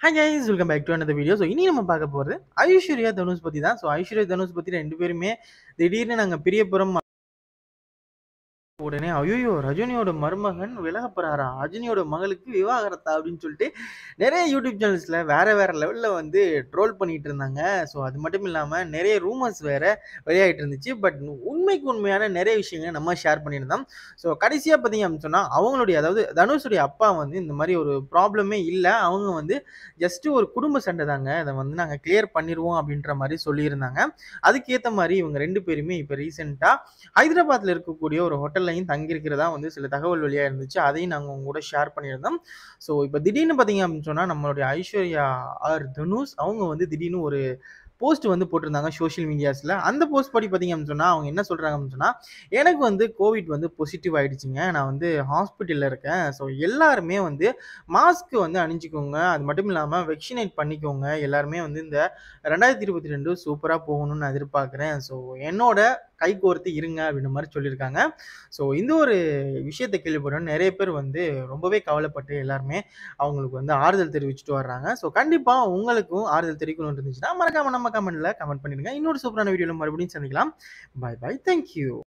hi guys welcome back to another video so இனி நம்ம பார்க்க போகிறது ஐஸ்வர்யா தனுஷ் பற்றி தான் ஸோ ஐஸ்வர்யா தனுஷ் பற்றி ரெண்டு பேருமே திடீர்னு நாங்கள் பிரிய போகிறோம் உடனே ஐயோ ரஜினியோட மருமகன் விலக போறாரா ரஜினியோட மகளுக்கு விவாகரத்தா அப்படின்னு சொல்லிட்டு நிறைய யூடியூப் சேனல்ஸில் வேற வேற லெவலில் வந்து ட்ரோல் பண்ணிட்டு இருந்தாங்க ஸோ அது மட்டும் இல்லாமல் நிறைய ரூமர்ஸ் வேற வெளியாகிட்டு இருந்துச்சு பட் உண்மைக்கு உண்மையான நிறைய விஷயங்களை நம்ம ஷேர் பண்ணியிருந்தோம் ஸோ கடைசியாக பார்த்தீங்க அப்படின்னு சொன்னால் அவங்களுடைய அதாவது தனுஷுடைய அப்பா வந்து இந்த மாதிரி ஒரு ப்ராப்ளமே இல்லை அவங்க வந்து ஜஸ்ட் ஒரு குடும்ப சண்டை தாங்க அதை வந்து நாங்கள் கிளியர் பண்ணிடுவோம் அப்படின்ற மாதிரி சொல்லியிருந்தாங்க அதுக்கேற்ற மாதிரி இவங்க ரெண்டு பேருமே இப்போ ரீசெண்டாக ஹைதராபாத்தில் இருக்கக்கூடிய ஒரு ஹோட்டல்லையும் தங்கியிருக்கிறதா வந்து சில தகவல் வெளியாக இருந்துச்சு அதையும் நாங்கள் உங்க கூட ஷேர் பண்ணியிருந்தோம் ஸோ இப்போ திடீர்னு பார்த்தீங்க அப்படின்னு சொன்னால் நம்மளுடைய ஐஸ்வர்யா ஆர் தனுஷ் அவங்க வந்து திடீர்னு ஒரு போஸ்ட் வந்து போட்டிருந்தாங்க சோஷியல் மீடியாஸில் அந்த போஸ்ட் படி பார்த்தீங்க அப்படின்னு சொன்னால் அவங்க என்ன சொல்கிறாங்க அப்படின்னு சொன்னால் எனக்கு வந்து கோவிட் வந்து பாசிட்டிவ் ஆகிடுச்சிங்க நான் வந்து ஹாஸ்பிட்டலில் இருக்கேன் ஸோ எல்லாருமே வந்து மாஸ்க் வந்து அணிஞ்சிக்கோங்க அது மட்டும் இல்லாமல் வெக்சினேட் பண்ணிக்கோங்க எல்லாருமே வந்து இந்த ரெண்டாயிரத்தி இருபத்தி ரெண்டு சூப்பராக போகணும்னு நான் எதிர்பார்க்குறேன் ஸோ என்னோட கை கோர்த்து இருங்க அப்படின்ற மாதிரி சொல்லியிருக்காங்க ஸோ இந்த ஒரு விஷயத்தை கேள்விப்பட்டோம் நிறைய பேர் வந்து ரொம்பவே கவலைப்பட்டு எல்லாருமே அவங்களுக்கு வந்து ஆறுதல் தெரிவிச்சுட்டு வர்றாங்க ஸோ கண்டிப்பாக உங்களுக்கும் ஆறுதல் தெரிவிக்கணும்னு இருந்துச்சுன்னா மறக்காம நம்ம கமெண்ட்ல கமெண்ட் பண்ணிடுங்க இன்னொரு சூப்பரான வீடியோவில் மறுபடியும் சந்திக்கலாம் பாய் பாய் தேங்க்யூ